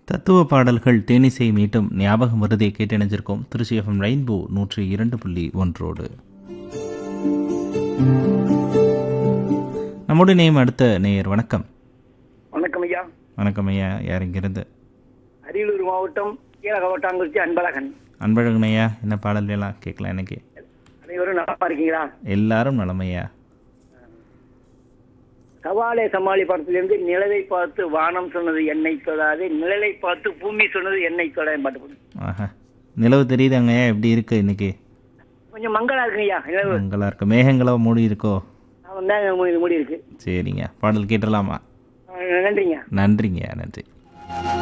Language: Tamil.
தத்துவ பாடல்கள் தேனிசை மீட்டும் ஞாபகம் வருதை கேட்டணிஞ்சிருக்கோம் திருச்சி எஃப்எம் ரெயின்போ நூற்றி இரண்டு புள்ளி ஒன்றோடு நம்முடைய நேம் அடுத்த நேயர் வணக்கம் வணக்கம் ஐயா வணக்கம் ஐயா யார் இங்கிருந்து அரியலூர் மாவட்டம் கீழகவட்டாங்குறிச்சி அன்பழகன் அன்பழகன் ஐயா என்ன பாடல் எல்லாம் கேட்கலாம் எனக்கு அனைவரும் நலமா இருக்கீங்களா எல்லாரும் நலமையா சவாலே சமாளி படத்திலிருந்து நிலவை பார்த்து வானம் சொன்னது என்னை தொடாது நிழலை பார்த்து பூமி சொன்னது என்னை தொட பாட்டு போடுங்க. ஆஹா நிலவு தெரியுதாங்க ஐயா எப்படி இருக்கு இன்னைக்கு கொஞ்சம் மங்களா இருக்குங்க ஐயா நிலவு உங்களா இருக்கு மேகங்களா மூடி இருக்கோ அவன் தான் மூடி மூடி இருக்கு சரிங்க பாடல் கேட்டலாமா அஹ் நன்றிங்க நன்றிங்க நன்றி